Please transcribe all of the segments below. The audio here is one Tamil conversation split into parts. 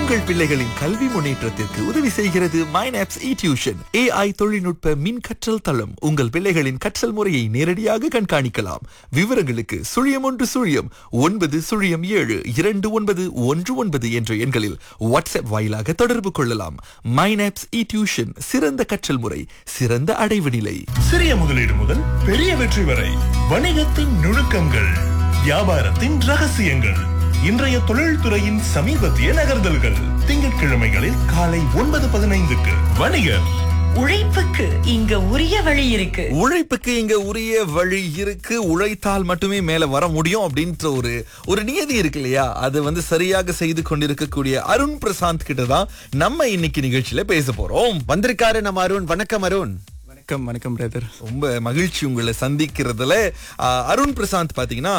உங்கள் பிள்ளைகளின் கல்வி முன்னேற்றத்திற்கு உதவி செய்கிறது மைனாப்ஸ் இ டியூஷன் ஏஐ தொழில்நுட்ப மின் கற்றல் தளம் உங்கள் பிள்ளைகளின் கற்றல் முறையை நேரடியாக கண்காணிக்கலாம் விவரங்களுக்கு சுழியம் ஒன்று சுழியம் ஒன்பது சுழியம் ஏழு இரண்டு ஒன்பது ஒன்று ஒன்பது என்ற எண்களில் வாட்ஸ்அப் வாயிலாக தொடர்பு கொள்ளலாம் மைனாப்ஸ் இ டியூஷன் சிறந்த கற்றல் முறை சிறந்த அடைவு நிலை சிறிய முதலீடு முதல் பெரிய வெற்றி வரை வணிகத்தின் நுணுக்கங்கள் வியாபாரத்தின் ரகசியங்கள் இன்றைய தொழில்துறையின் சமீபத்திய நகர்தல்கள் திங்கட்கிழமைகளில் காலை ஒன்பது பதினைந்துக்கு வணிகர் உழைப்புக்கு இங்க உரிய வழி இருக்கு உழைப்புக்கு இங்க உரிய வழி இருக்கு உழைத்தால் மட்டுமே மேல வர முடியும் அப்படின்ற ஒரு ஒரு நியதி இருக்கு இல்லையா அது வந்து சரியாக செய்து கொண்டிருக்கக்கூடிய அருண் பிரசாந்த் கிட்ட தான் நம்ம இன்னைக்கு நிகழ்ச்சியில பேச போறோம் வந்திருக்காரு நம்ம அருண் வணக்கம் அருண் வணக்கம் வணக்கம் பிரதர் ரொம்ப மகிழ்ச்சி உங்களை சந்திக்கிறதுல ஆஹ், அருண் பிரசாந்த் பாத்தீங்கன்னா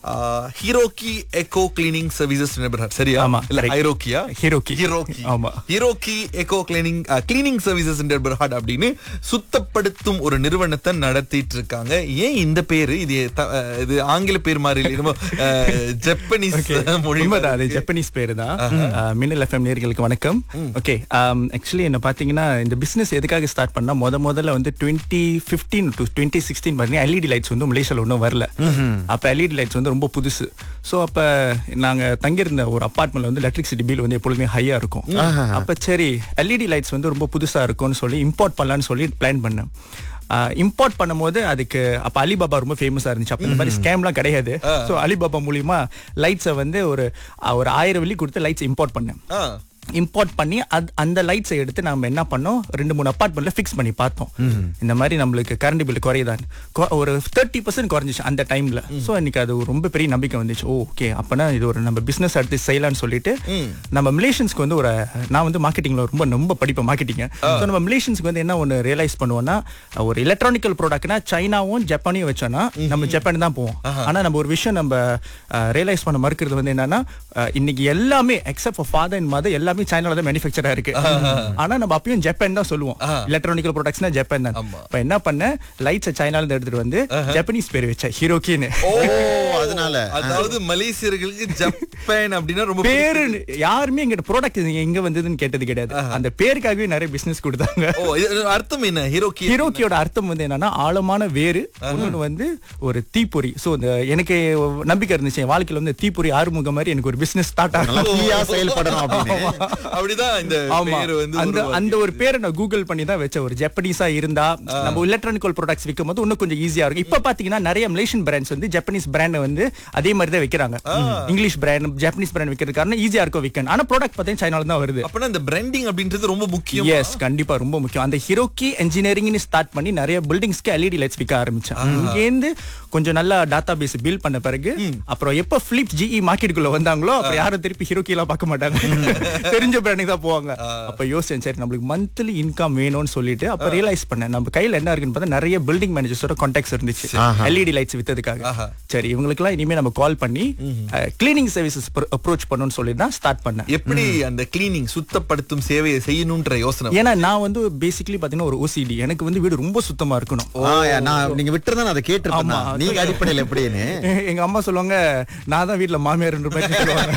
ஹீரோக்கி எக்கோ கிளீனிங் சர்வீசஸ் சரியா ஆமா, இல்ல correct. ஹைரோக்கியா ஹீரோக்கி. ஹீரோக்கி ஆமா. ஹீரோக்கி Eco Cleaning Cleaning Services Berhad அப்படின்னு சுத்தப்படுத்தும் ஒரு நிறுவனத்தை நடத்திட்டு இருக்காங்க ஏன் இந்த பேரு இது த- அஹ், இது ஆங்கில பேர் மாதிரி இல்லை ரொம்ப அஹ், ஜப்பனீஸ் மொழி உண்மைதான் அது மாதிரி இருக்கு. ஜப்பனீஸ் பேரு தான் அஹ், மின்னல் எஃப்எம் நேர்களுக்கு வணக்கம் ஓகே ஆக்சுவலி என்ன பாத்தீங்கன்னா இந்த பிசினஸ் எதுக்காக ஸ்டார்ட் பண்ணா முத முதல்ல வந்து twenty fifteen to twenty sixteen பாத்தீங்கன்னா எல்இடி லைட்ஸ் வந்து மலேசியால ஒன்றும் வரல அப்ப எல்இடி லைட்ஸ் வந்து ரொம்ப புதுசு ஸோ அப்ப நாங்க தங்கியிருந்த ஒரு அப்பார்ட்மெண்ட்ல வந்து எலக்ட்ரிசிட்டி பில் வந்து எப்பொழுதுமே ஹையா இருக்கும் அப்ப சரி எல்இடி லைட்ஸ் வந்து ரொம்ப புதுசா இருக்கும்னு சொல்லி இம்போர்ட் பண்ணலாம்னு சொல்லி பிளான் பண்ணேன் இம்போர்ட் பண்ணும்போது அதுக்கு அப்ப அலிபாபா ரொம்ப ஃபேமஸா இருந்துச்சு அப்ப இந்த மாதிரி ஸ்கேம்லாம் கிடையாது ஸோ அலிபாபா மூலியமா லைட்ஸை வந்து ஒரு அஹ், ஒரு ஆயிரம் வெள்ளி கொடுத்து லைட்ஸ் இம்போர்ட் பண்ணேன் ஆ. இம்போர்ட் பண்ணி அத்- அந்த லைட்ஸை எடுத்து நம்ம என்ன பண்ணோம் ரெண்டு மூணு அப்பார்ட்மெண்ட்ல ஃபிக்ஸ் பண்ணி பார்த்தோம் இந்த மாதிரி நம்மளுக்கு கரண்ட் பில் குறையுதான் கொ- ஒரு தேர்ட்டி பர்சன்ட் குறைஞ்சிச்சு அந்த டைம்ல ஸோ இன்னைக்கு அது ஒரு ரொம்ப பெரிய நம்பிக்கை வந்துச்சு ஓகே அப்பனா இது ஒரு நம்ம பிசினஸ் அடுத்து செய்யலாம்னு சொல்லிட்டு நம்ம மிலேஷன்ஸ்க்கு வந்து ஒரு நான் வந்து மார்க்கெட்டிங்ல ரொம்ப ரொம்ப படிப்பேன் மார்க்கெட்டிங் ஸோ நம்ம மிலேஷன்ஸ்க்கு வந்து என்ன ஒன்று ரியலைஸ் பண்ணுவோம்னா ஒரு எலக்ட்ரானிக்கல் ப்ராடக்ட்னா சைனாவும் ஜப்பானையும் வச்சோம்னா நம்ம ஜப்பான் தான் போவோம் ஆனா நம்ம ஒரு விஷயம் நம்ம ரியலைஸ் பண்ண மறுக்கிறது வந்து என்னன்னா அஹ், இன்னைக்கு எல்லாமே except for father and mother எல்லாமே சைனால தான் மேனுஃபேக்சரா இருக்கு ஆனா நம்ம அப்பயும் ஜப்பான் தான் சொல்லுவோம் எலக்ட்ரானிக்கல் ப்ராடக்ட்ஸ்னா ஜப்பான் தான் இப்ப என்ன பண்ணேன் லைட்ஸ் சைனால இருந்து எடுத்துட்டு வந்து ஜப்பனீஸ் பேர் வச்சேன் ஹீரோக்கின்னு ஓ அதனால. அதாவது மலேசியர்களுக்கு ஜப்பான் அப்படின்னா ரொம்ப பேரு யாருமே எங்க ப்ராடக்ட் எங்க வந்ததுன்னு கேட்டது கிடையாது அந்த பேருக்காகவே நிறைய பிசினஸ் கொடுத்தாங்க ஓ இது அர்த்தம் என்ன ஹீரோக்கி ஹீரோக்கியோட அர்த்தம் வந்து என்னன்னா ஆழமான வேறு இன்னொன்னு வந்து ஒரு தீப்பொறி சோ இந்த எனக்கு நம்பிக்கை இருந்துச்சு என் வாழ்க்கையில வந்து தீப்பொறி ஆறுமுகம் மாதிரி எனக்கு ஒரு பிசினஸ் ஸ்டார்ட் நல்லா ஆகும் தீயா செயல்படணும் அப்படின்னு அப்படிதான் இந்த ஆமா பேரு வந்து அந்த உருவாச்சு. அந்த ஒரு பேரை நான் கூகுள் பண்ணி தான் வச்சேன் ஒரு ஜப்பனீஸா இருந்தா நம்ம எலக்ட்ரானிக்கல் ப்ராடக்ட்ஸ் விற்கும் போது இன்னும் கொஞ்சம் ஈஸியா இருக்கும் இப்ப பாத்தீங்கன்னா நிறைய மலேசியன் பிராண்ட்ஸ் வந்து ஜப்பனீஸ் பிராண்ட் வந்து அதே மாதிரி தான் வைக்கிறாங்க இங்கிலீஷ் பிராண்ட் ஜப்பனீஸ் பிராண்ட் விற்கிறது காரணம் ஈஸியா இருக்கும் விற்கணும் ஆனா ப்ராடக்ட் பார்த்தீங்கன்னா சைனால தான் வருது அப்பனா இந்த பிராண்டிங் அப்படின்றது ரொம்ப முக்கியம் எஸ் கண்டிப்பா ரொம்ப முக்கியம் அந்த ஹிரோக்கி இன்ஜினியரிங்னு ஸ்டார்ட் பண்ணி நிறைய பில்டிங்ஸ்க்கு எல்இடி லைட்ஸ் விற்க ஆரம்பிச்சேன் இங்கேருந்து கொஞ்சம் நல்லா டேட்டா பேஸ் பில்ட் பண்ண பிறகு அப்புறம் எப்ப பிலிப் ஜிஇ மார்க்கெட்டுக்குள்ள வந்தாங்களோ அப்புறம் யாரும் திருப்பி ஹிரோக்கி எல்லாம் பார்க்க மாட்டாங்க தெரிஞ்ச பிராண்டிங் தான் போவாங்க அப்ப யோசிச்சேன் சரி நம்மளுக்கு மந்த்லி இன்கம் வேணும்னு சொல்லிட்டு அப்ப ரியலைஸ் பண்ணேன் நம்ம கையில என்ன இருக்குன்னு பார்த்தா நிறைய பில்டிங் மேனேஜர்ஸோட கான்டாக்ட்ஸ் இருந்துச்சு எல்இடி லைட்ஸ் வித்ததுக்காக சரி இவங்களுக்குலாம் இனிமே நம்ம கால் பண்ணி கிளீனிங் சர்வீசஸ் அப்ரோச் பண்ணணும்னு சொல்லி தான் ஸ்டார்ட் பண்ணேன் எப்படி அந்த கிளீனிங் சுத்தப்படுத்தும் சேவையை செய்யணும்ன்ற யோசனை ஏன்னா நான் வந்து பேசிக்கலி பாத்தீங்கன்னா ஒரு ஓசிடி எனக்கு வந்து வீடு ரொம்ப சுத்தமா இருக்கணும் ஆ, நான் நீங்க விட்டுருந்தா நான் அதை கேட்டிருப்பேன் ஆமா. தான். நீங்க அடிப்படையில் எப்படின்னு எங்க அம்மா சொல்லுவாங்க நான் தான் வீட்ல மாமியார்ன்ற மாதிரி சொல்லுவாங்க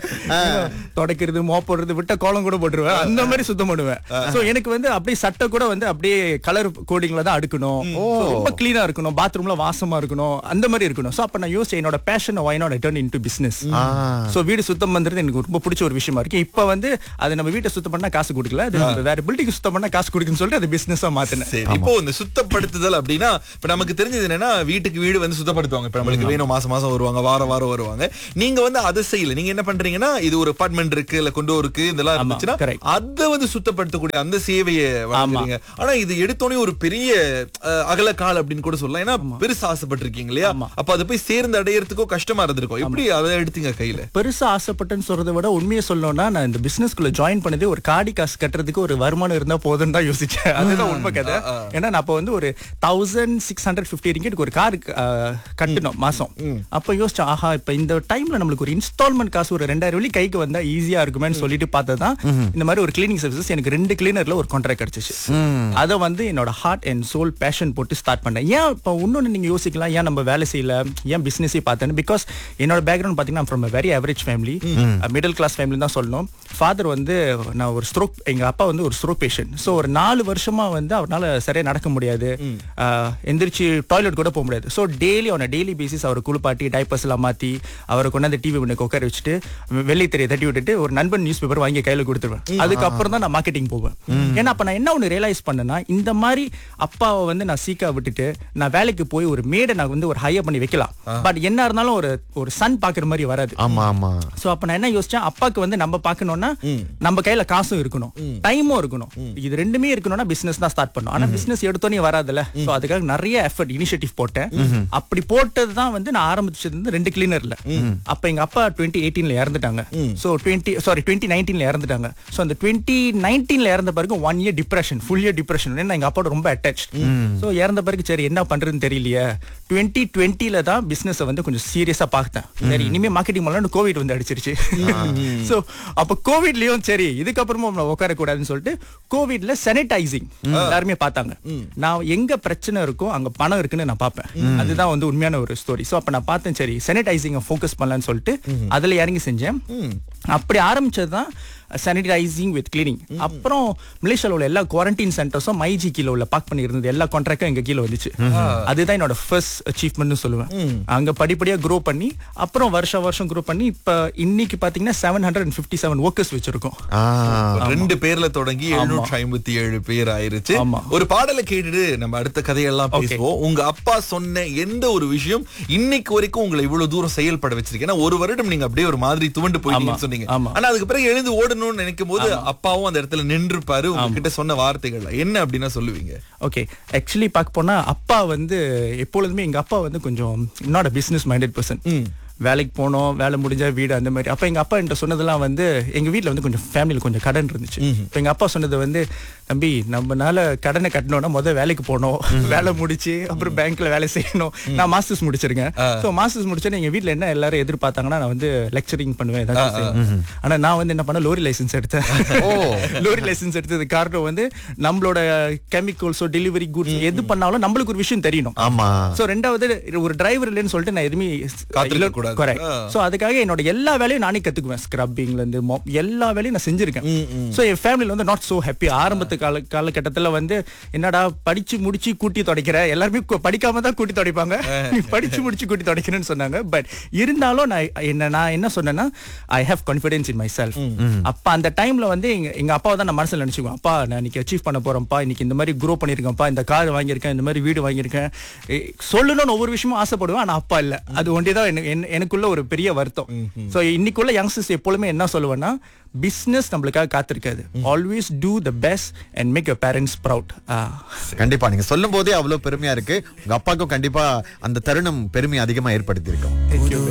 தொடக்கிறது மோப்படுறது விட்ட கோலம் கூட போட்டுருவேன் அந்த மாதிரி சுத்தம் பண்ணுவேன் சோ எனக்கு வந்து அப்படியே சட்டை கூட வந்து அப்படியே கலர் கோடிங்ல தான் அடுக்கணும் So, ரொம்ப கிளீனா இருக்கணும் பாத்ரூம்ல வாசமா இருக்கணும் அந்த மாதிரி இருக்கணும் சோ அப்ப நான் யோசிச்சேன் என்னோட passion why not turn into business so வீடு சுத்தம் பண்றது எனக்கு ரொம்ப பிடிச்ச ஒரு விஷயமா இருக்கு இப்ப வந்து அது நம்ம வீட்டை சுத்தம் பண்ணா காசு கொடுக்கல அது நம்ம வேற பில்டிங் சுத்தம் பண்ணா காசு கொடுக்குன்னு சொல்லிட்டு அது பிசினஸா மாத்தினேன் சரி இப்போ இந்த சுத்தப்படுத்துதல் அப்படின்னா இப்ப நமக்கு தெரிஞ்சது என்னன்னா வீட்டுக்கு வீடு வந்து சுத்தப்படுத்துவாங்க இப்ப நம்மளுக்கு வேணும் மாசம் மாசம் வருவாங்க வாரம் வாரம் வருவாங்க நீங்க வந்து அதை செய்யல நீங்க என்ன பண்றீங்கன்னா இது ஒரு அபார்ட்மெண்ட் இருக்கு இல்ல கொண்டு இருக்கு இதெல்லாம் ஆமா, இருந்துச்சுன்னா correct. அதை வந்து சுத்தப்படுத்தக்கூடிய அந்த சேவையை வழங்குறீங்க ஆனா இது எடுத்தோடனே ஒரு பெரிய அஹ், அகல கால் அப்படின்னு கூட சொல்லலாம் ஏன்னா பெருசா ஆசைப்பட்டிருக்கீங்க இல்லையா அப்ப அதை போய் சேர்ந்து அடையறதுக்கோ கஷ்டமா இருந்திருக்கும் எப்படி அதை எடுத்தீங்க கையில பெருசா ஆசைப்பட்டேன்னு சொல்றதை விட உண்மையை சொல்லணும்னா நான் இந்த பிசினஸ்க்குள்ள ஜாயின் பண்ணதே ஒரு காடி காசு கட்டுறதுக்கு ஒரு வருமானம் இருந்தா போதும்னு தான் யோசிச்சேன் அதுதான் உண்மை கதை ஏன்னா நான் அப்ப வந்து ஒரு thousand six hundred fifty ringgit ஒரு கார் கட்டணும் மாசம் அப்ப யோசிச்சேன் ஆஹா இப்ப இந்த டைம்ல நம்மளுக்கு ஒரு இன்ஸ்டால்மெண்ட் காசு ஒரு ரெண்டாயிரம் வெள்ளி கைக்கு வந்தா ஈஸியா இருக்குமேன்னு சொல்லிட்டு சொல்லி பார்த்தது தான் இந்த மாதிரி ஒரு கிளீனிங் சர்வீசஸ் எனக்கு ரெண்டு கிளீனர்ல ஒரு கான்ட்ராக்ட் கிடைச்சிச்சு அதை வந்து என்னோட ஹார்ட் அண்ட் சோல் பேஷன் போட்டு ஸ்டார்ட் பண்ணேன் ஏன் இப்போ இன்னொன்னு நீங்க யோசிக்கலாம் ஏன் நம்ம வேலை செய்யல ஏன் பிசினஸே பார்த்தேன்னு பிகாஸ் என்னோட பேக்ரவுண்ட் பார்த்தீங்கன்னா from very average family middle class family தான் சொல்லணும் ஃபாதர் வந்து நான் ஒரு ஸ்ட்ரோக் எங்க அப்பா வந்து ஒரு ஸ்ட்ரோக் பேஷண்ட் ஸோ ஒரு நாலு வருஷமா வந்து அவரால் சரியா நடக்க முடியாது ஆஹ், எந்திரிச்சு டாய்லெட் கூட போக முடியாது ஸோ டெய்லி அவனை டெய்லி பேசிஸ் அவரை குளிப்பாட்டி டைப்பர்ஸ் எல்லாம் மாத்தி அவரை கொண்டாந்து டிவி முன்ன உட்கார வச்சுட்டு வெள்ளை தெரிய தட்டி விட்டுட்டு ஒரு நண்பன் நியூஸ் பேப்பர் வாங்கி கையில கொடுத்துருவேன் அதுக்கப்புறம் தான் நான் மார்க்கெட்டிங் போவேன் ஏன்னா அப்ப நான் என்ன ஒன்று ரியலைஸ் பண்ணேன்னா இந்த மாதிரி அப்பாவை வந்து நான் சீக்கா விட்டுட்டு நான் வேலைக்கு போய் ஒரு மேடை நான் வந்து ஒரு ஹையர் பண்ணி வைக்கலாம் பட் என்ன இருந்தாலும் ஒரு ஒரு சன் பாக்குற மாதிரி வராது ஆமா ஆமா சோ அப்ப நான் என்ன யோசிச்சேன் அப்பாக்கு வந்து நம்ம பார்க்கணும்னா நம்ம கையில காசும் இருக்கணும் டைமும் இருக்கணும் இது ரெண்டுமே இருக்கணும்னா பிசினஸ் தான் ஸ்டார்ட் பண்ணும் ஆனா பிசினஸ் எடுத்தோனே வராதுல்ல சோ அதுக்காக நிறைய எஃபர்ட் இனிஷியேட்டிவ் போட்டேன் அப்படி போட்டது தான் வந்து நான் ஆரம்பிச்சது வந்து ரெண்டு கிளீனர்ல அப்ப எங்க அப்பா டுவெண்ட்டி எயிட்டீன்ல இறந்துட்டாங்க சோ டுவெண்ட்டி சாரி டுவெண்ட்டி நைன்டீன்ல இறந்துட்டாங்க சோ அந்த டுவெண்ட்டி நைன்டீன்ல இறந்த பிறகு one year depression full year depression ஏன்னா எங்க அப்பாவோட ரொம்ப அட்டாச் சோ இறந்த பிறகு சரி என்ன பண்றதுன்னு தெரியலையே டுவெண்ட்டி டுவெண்ட்டில தான் பிசினஸ் வந்து கொஞ்சம் சீரியஸா பார்த்தேன் சரி இனிமே மார்க்கெட்டிங் பண்ணலாம் கோவிட் வந்து அடிச்சிருச்சு சோ அப்ப கோவிட்லயும் சரி இதுக்கப்புறமா நம்ம உட்கார கூடாதுன்னு சொல்லிட்டு கோவிட்ல சானிடைசிங் எல்லாருமே பார்த்தாங்க நான் எங்க பிரச்சனை இருக்கோ அங்க பணம் இருக்குன்னு நான் பார்ப்பேன் அதுதான் வந்து உண்மையான ஒரு ஸ்டோரி சோ அப்ப நான் பார்த்தேன் சரி சானிடைசிங்க ஃபோக்கஸ் பண்ணலாம்னு சொல்லிட்டு அதுல இறங்கி செஞ்சேன் அப்படி ஆரம்பிச்சது தான் சானிடைசிங் வித் கிளீனிங் அப்புறம் மலேசியால உள்ள எல்லா குவாரண்டைன் சென்டர்ஸும் மைஜி கீழ உள்ள பாக் பண்ணி இருந்தது எல்லா கான்ட்ராக்டும் எங்க கீழ வந்துச்சு அதுதான் என்னோட ஃபர்ஸ்ட் அச்சீவ்மெண்ட் சொல்லுவேன் அங்க படிப்படியா க்ரோ பண்ணி அப்புறம் வருஷம் வருஷம் க்ரோ பண்ணி இப்ப இன்னைக்கு பாத்தீங்கன்னா seven hundred and fifty seven workers வச்சிருக்கோம் ஆ, ரெண்டு பேர்ல தொடங்கி எழுநூற்றி ஐம்பத்தி ஏழு பேர் ஆயிருச்சு ஆமா. ஒரு பாடலை கேட்டுட்டு நம்ம அடுத்த கதையெல்லாம் பேசுவோம் உங்க அப்பா சொன்ன எந்த ஒரு விஷயம் இன்னைக்கு வரைக்கும் உங்களை இவ்வளவு தூரம் செயல்பட வச்சிருக்கு ஏன்னா ஒரு வருடம் நீங்க அப்படியே ஒரு மாதிரி துவண்டு போயிட்டீங்கன்னு ஆமா, சொன்னீங்க ஆமா. ஆனா அதுக்கு பிறகு எழுந்து ஓடணும்னு நினைக்கும் போது அப்பாவும் அந்த இடத்துல நின்றுப்பாரு உங்ககிட்ட சொன்ன வார்த்தைகள் என்ன அப்படின்னா சொல்லுவீங்க ஓகே ஆக்சுவலி பார்க்க போனா அப்பா வந்து எப்பொழுதுமே எங்க அப்பா வந்து கொஞ்சம் not a business minded person வேலைக்கு போனோம் வேலை முடிஞ்சா வீடு அந்த மாதிரி அப்ப எங்க அப்பா என்கிட்ட சொன்னதெல்லாம் வந்து எங்க வீட்ல வந்து கொஞ்சம் ஃபேமிலியில் கொஞ்சம் கடன் இருந்துச்சு இப்ப எங்க அப்பா சொன்னது வந்து தம்பி நம்மனால கடனை கட்டணும்னா முதல் வேலைக்கு போகணும் வேலை முடிச்சு அப்புறம் பேங்க்ல வேலை செய்யணும் நான் மாஸ்டர்ஸ் முடிச்சிருக்கேன் ஸோ மாஸ்டர்ஸ் முடிச்சோன்னே எங்க வீட்ல என்ன எல்லாரும் எதிர்பார்த்தாங்கன்னா நான் வந்து லெக்சரிங் பண்ணுவேன் ஏதாச்சும் செய்வேன். ஆனா நான் வந்து என்ன பண்ண லோரி லைசன்ஸ் எடுத்தேன் லோரி லைசன்ஸ் எடுத்தது காரணம் வந்து நம்மளோட கெமிக்கல்ஸோ டெலிவரி குட்ஸ் எது பண்ணாலும் நம்மளுக்கு ஒரு விஷயம் தெரியணும் ஆமா சோ ரெண்டாவது ஒரு டிரைவர் இல்லைன்னு சொல்லிட்டு நான் எதுவுமே காத்திருக்க கூடாது. கரெக்ட் சோ அதுக்காக என்னோட எல்லா வேலையும் நானே கத்துக்குவேன் ஸ்க்ரப்பிங்ல இருந்து mop, எல்லா வேலையும் நான் செஞ்சிருக்கேன் சோ என் ஃபேமிலில வந்து நாட் சோ ஹாப்பி ஆரம்பத்து கால காலகட்டத்துல வந்து என்னடா படிச்சு முடிச்சு கூட்டி துடைக்கிற எல்லாருமே கு- படிக்காம தான் கூட்டி துடைப்பாங்க நீ படிச்சு முடிச்சு கூட்டி துடைக்கிறேன்னு சொன்னாங்க பட் இருந்தாலும் நான் என்ன நான் என்ன சொன்னேன்னா I have confidence in myself அப்ப அந்த டைம்ல வந்து எங்க எங்க அப்பாவை தான் நான் மனசுல நினைச்சுக்குவேன் அப்பா நான் இன்னைக்கு அச்சீவ் பண்ண போறேன்ப்பா இன்னைக்கு இந்த மாதிரி க்ரோ பண்ணிருக்கேன்ப்பா இந்த கார் வாங்கியிருக்கேன் இந்த மாதிரி வீடு வாங்கியிருக்கேன் எ, சொல்லணும்னு ஒவ்வொரு விஷயமும் ஆசைப்படுவேன் ஆனா அப்பா இல்ல அது ஒன்றே தான் எனக்கு- என்ன- எனக்குள்ள ஒரு பெரிய வருத்தம் சோ இன்னைக்குள்ள யங்ஸ்டர்ஸ் எப்பொழுதுமே என்ன சொல்லுவேன்னா பிசினஸ் நம்மளுக்காக காத்திருக்காது always do the best and make your parents proud கண்டிப்பா நீங்க சொல்லும் போதே அவ்வளவு பெருமையா இருக்கு உங்க அப்பாவுக்கும் கண்டிப்பா அந்த தருணம் பெருமை அதிகமா ஏற்படுத்தி இருக்கும்